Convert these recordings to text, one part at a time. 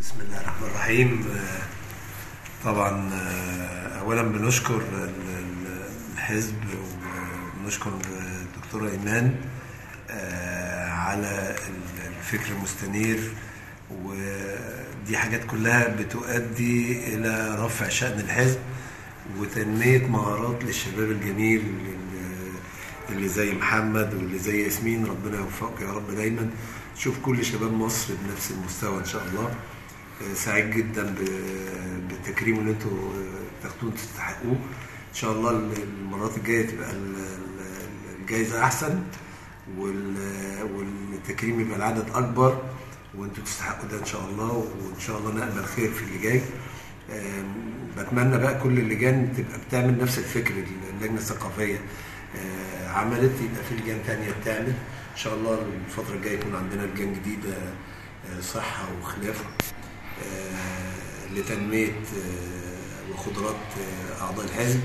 بسم الله الرحمن الرحيم آه، طبعا آه، اولا بنشكر ال- ال- الحزب وبنشكر الدكتوره ايمان آه، على ال- الفكر المستنير ودي حاجات كلها بتؤدي الى رفع شان الحزب وتنميه مهارات للشباب الجميل اللي- اللي زي محمد واللي زي ياسمين ربنا يوفقك يا رب دايما تشوف كل شباب مصر بنفس المستوى ان شاء الله آه، سعيد جدا ب- بالتكريم اللي انتوا آه، تاخدوه تستحقوه ان شاء الله ال- المرات الجايه تبقى ال- ال- الجايزه احسن وال- والتكريم يبقى العدد اكبر وانتوا تستحقوا ده ان شاء الله وان شاء الله نقبل خير في اللي جاي آم، بتمنى بقى كل اللجان تبقى بتعمل نفس الفكر اللجنه الثقافيه آه، عملت يبقى في لجان تانية بتعمل ان شاء الله الفتره الجايه يكون عندنا لجان جديده آه، صحه وخلافه آه، لتنميه آه، وقدرات آه، اعضاء الحزب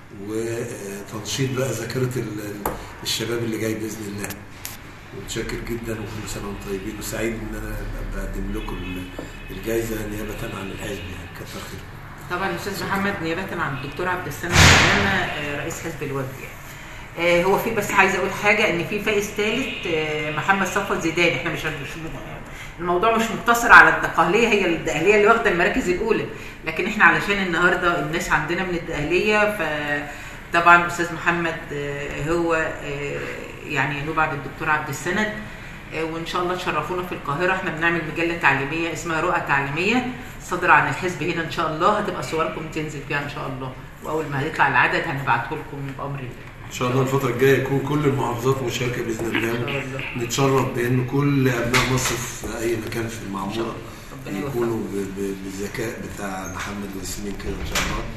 وتنشيط بقى ذاكره ال- ال- الشباب اللي جاي باذن الله متشكر جدا وكل سنه وانتم طيبين وسعيد ان انا أبقى بقدم لكم ال- الجائزه نيابه عن الحزب يعني كتر خيركم طبعا الاستاذ محمد نيابه عن الدكتور عبد السلام سلامه آه، رئيس حزب الوفد يعني. آه، هو في بس عايزه اقول حاجه ان في فائز ثالث آه، محمد صفوت زيدان احنا مش مش الموضوع مش مقتصر على الدقهليه هي الدقهليه اللي واخده المراكز الاولى لكن احنا علشان النهارده الناس عندنا من الدقهليه فطبعا الاستاذ محمد آه، هو آه، يعني ينوب عن الدكتور عبد السند آه، وان شاء الله تشرفونا في القاهره احنا بنعمل مجله تعليميه اسمها رؤى تعليميه صادره عن الحزب هنا ان شاء الله هتبقى صوركم تنزل فيها ان شاء الله واول ما هيطلع العدد هنبعته لكم بامر الله ان شاء الله الفتره الجايه يكون كل المحافظات مشاركه باذن ان شاء الله الله نتشرف بان كل ابناء مصر في اي مكان في المعموره ربنا يكونوا يوفقك ب- ب- بالذكاء بتاع محمد وياسمين كده ان شاء الله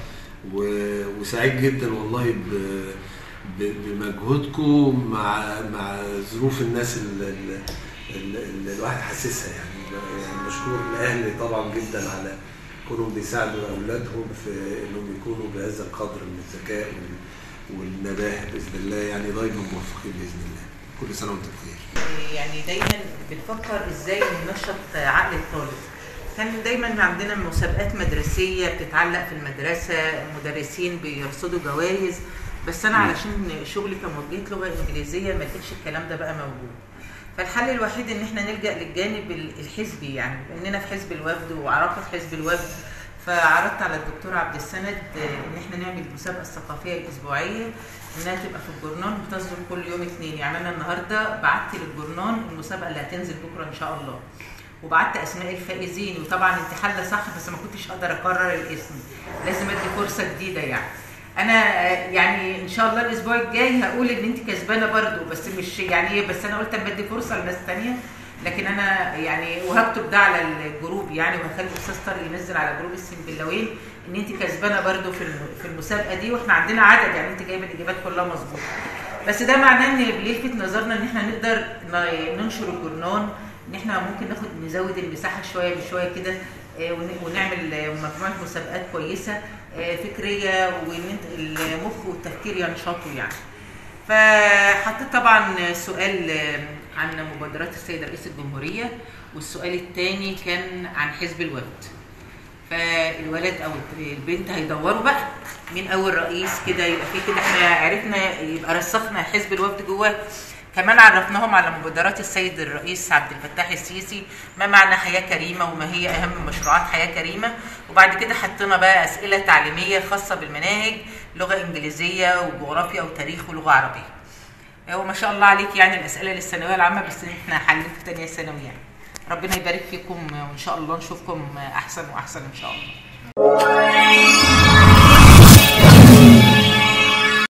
و- وسعيد جدا والله ب- ب- بمجهودكم مع مع ظروف الناس اللي, اللي الواحد حاسسها يعني ب- يعني مشكور الاهل طبعا جدا على كونهم بيساعدوا اولادهم في انهم يكونوا بهذا القدر من الذكاء وال- والنباهه باذن الله يعني دايما موفقين باذن الله كل سنه وانتم بخير يعني دايما بنفكر ازاي ننشط عقل الطالب كان دايما عندنا مسابقات مدرسيه بتتعلق في المدرسه مدرسين بيرصدوا جوائز بس انا علشان شغلي كموجهه لغه انجليزيه ما لقيتش الكلام ده بقى موجود فالحل الوحيد ان احنا نلجا للجانب الحزبي يعني اننا في حزب الوفد وعرفت حزب الوفد فعرضت على الدكتور عبد السند ان احنا نعمل المسابقه الثقافيه الاسبوعيه انها تبقى في الجورنال بتصدر كل يوم اثنين يعني انا النهارده بعت للجورنال المسابقه اللي هتنزل بكره ان شاء الله وبعت اسماء الفائزين وطبعا انت حله صح بس ما كنتش اقدر اكرر الاسم لازم ادي فرصه جديده يعني انا آه، يعني ان شاء الله الاسبوع الجاي هقول ان انت كسبانه برضو بس مش يعني ايه بس انا قلت اما ادي فرصه لناس تانية لكن انا يعني وهكتب ده على الجروب يعني وهخلي الاستاذ طارق ينزل على جروب السنبلاوين ان انت كسبانه برضو في الم- في المسابقه دي واحنا عندنا عدد يعني انت جايبه الاجابات كلها مظبوطه بس ده معناه ان بيلفت نظرنا ان احنا نقدر ن- ننشر الجرنان ان احنا ممكن ناخد نزود المساحه شويه بشويه كده آه، ون- ونعمل آه، مجموعه مسابقات كويسه آه، فكريه وان انت المخ والتفكير ينشطوا يعني فحطيت طبعا سؤال آه، عن مبادرات السيد رئيس الجمهوريه والسؤال الثاني كان عن حزب الوفد فالولد او البنت هيدوروا بقى مين اول رئيس كده يبقى في كده احنا عرفنا يبقى رسخنا حزب الوفد جواه كمان عرفناهم على مبادرات السيد الرئيس عبد الفتاح السيسي ما معنى حياه كريمه وما هي اهم مشروعات حياه كريمه وبعد كده حطينا بقى اسئله تعليميه خاصه بالمناهج لغه انجليزيه وجغرافيا وتاريخ ولغه عربيه هو ما شاء الله عليك يعني الاسئله للثانويه العامه بس احنا حالين في ثانيه ثانوي يعني ربنا يبارك فيكم وان شاء الله نشوفكم احسن واحسن ان شاء الله